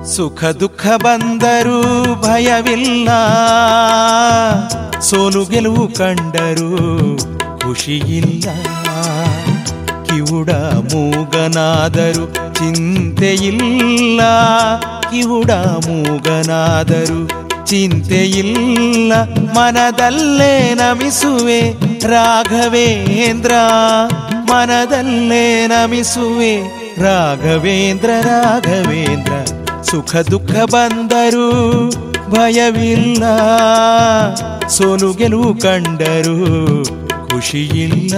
ಸುಖ ದುಃಖ ಬಂದರೂ ಭಯವಿಲ್ಲ ಸೋಲು ಗೆಲುವು ಕಂಡರೂ ಖುಷಿಯಿಲ್ಲ ಕಿವುಡ ಮೂಗನಾದರೂ ಚಿಂತೆಯಿಲ್ಲ ಕಿವುಡ ಮೂಗನಾದರೂ ಚಿಂತೆಯಿಲ್ಲ ಮನದಲ್ಲೇ ನಮಿಸುವೆ ರಾಘವೇಂದ್ರ ಮನದಲ್ಲೇ ನಮಿಸುವೆ ರಾಘವೇಂದ್ರ ರಾಘವೇಂದ್ರ ಸುಖ ದುಃಖ ಬಂದರೂ ಭಯವಿಲ್ಲ ಸೋಲು ಗೆಲುವು ಕಂಡರೂ ಖುಷಿಯಿಲ್ಲ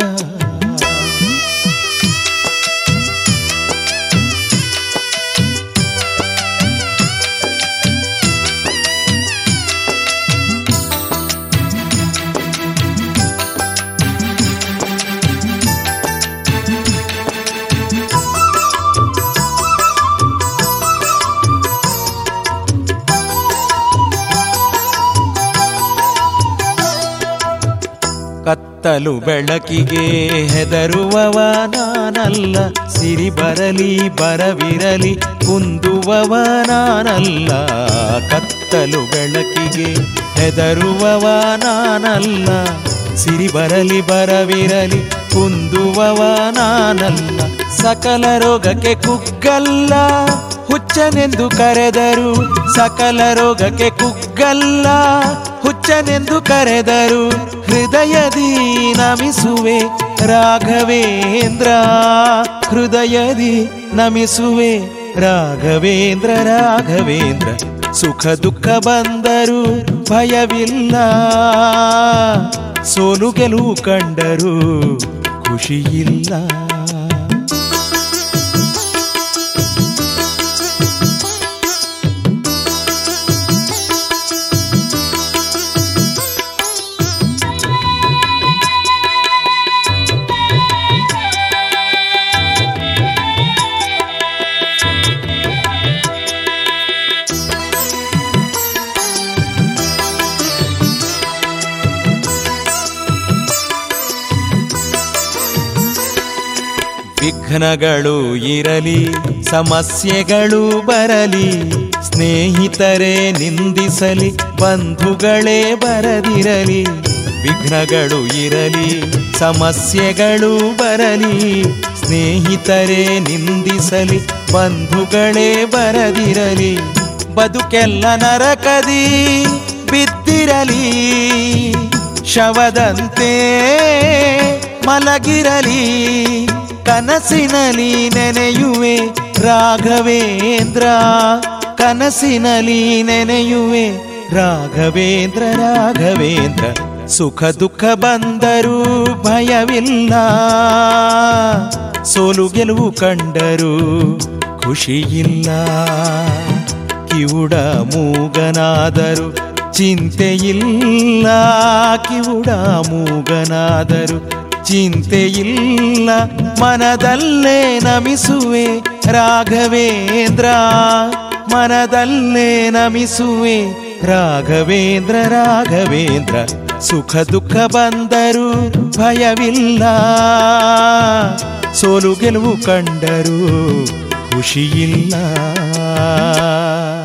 ಕತ್ತಲು ಬೆಳಕಿಗೆ ಹೆದರುವವ ನಾನಲ್ಲ ಸಿರಿ ಬರಲಿ ಬರವಿರಲಿ ಕುಂದುವವ ನಾನಲ್ಲ ಕತ್ತಲು ಬೆಳಕಿಗೆ ಹೆದರುವವ ನಾನಲ್ಲ ಸಿರಿ ಬರಲಿ ಬರವಿರಲಿ ಕುಂದುವವ ನಾನಲ್ಲ ಸಕಲ ರೋಗಕ್ಕೆ ಕುಗ್ಗಲ್ಲ ಹುಚ್ಚನೆಂದು ಕರೆದರು ಸಕಲ ರೋಗಕ್ಕೆ ಕುಗ್ಗಲ್ಲ ಹುಚ್ಚನೆಂದು ಕರೆದರು ಹೃದಯದಿ ನಮಿಸುವೆ ರಾಘವೇಂದ್ರ ಹೃದಯದಿ ನಮಿಸುವೆ ರಾಘವೇಂದ್ರ ರಾಘವೇಂದ್ರ ಸುಖ ದುಃಖ ಬಂದರೂ ಭಯವಿಲ್ಲ ಸೋಲು ಗೆಲುವು ಕಂಡರೂ ಖುಷಿಯಿಲ್ಲ ವಿಘ್ನಗಳು ಇರಲಿ ಸಮಸ್ಯೆಗಳು ಬರಲಿ ಸ್ನೇಹಿತರೇ ನಿಂದಿಸಲಿ ಬಂಧುಗಳೇ ಬರದಿರಲಿ ವಿಘ್ನಗಳು ಇರಲಿ ಸಮಸ್ಯೆಗಳು ಬರಲಿ ಸ್ನೇಹಿತರೇ ನಿಂದಿಸಲಿ ಬಂಧುಗಳೇ ಬರದಿರಲಿ ಬದುಕೆಲ್ಲ ನರಕದಿ ಬಿದ್ದಿರಲಿ ಶವದಂತೆ ಮಲಗಿರಲಿ ಕನಸಿನಲಿ ನೆನೆಯುವೆ ರಾಘವೇಂದ್ರ ಕನಸಿನಲಿ ನೆನೆಯುವೆ ರಾಘವೇಂದ್ರ ರಾಘವೇಂದ್ರ ಸುಖ ದುಃಖ ಬಂದರೂ ಭಯವಿಲ್ಲ ಸೋಲು ಗೆಲುವು ಕಂಡರೂ ಖುಷಿಯಿಲ್ಲ ಕಿವುಡ ಮೂಗನಾದರು ಚಿಂತೆಯಿಲ್ಲ ಕಿವುಡ ಮೂಗನಾದರು ಚಿಂತೆಯಿಲ್ಲ ಮನದಲ್ಲೇ ನಮಿಸುವೆ ರಾಘವೇಂದ್ರ ಮನದಲ್ಲೇ ನಮಿಸುವೆ ರಾಘವೇಂದ್ರ ರಾಘವೇಂದ್ರ ಸುಖ ದುಃಖ ಬಂದರೂ ಭಯವಿಲ್ಲ ಸೋಲು ಗೆಲುವು ಕಂಡರೂ ಖುಷಿಯಿಲ್ಲ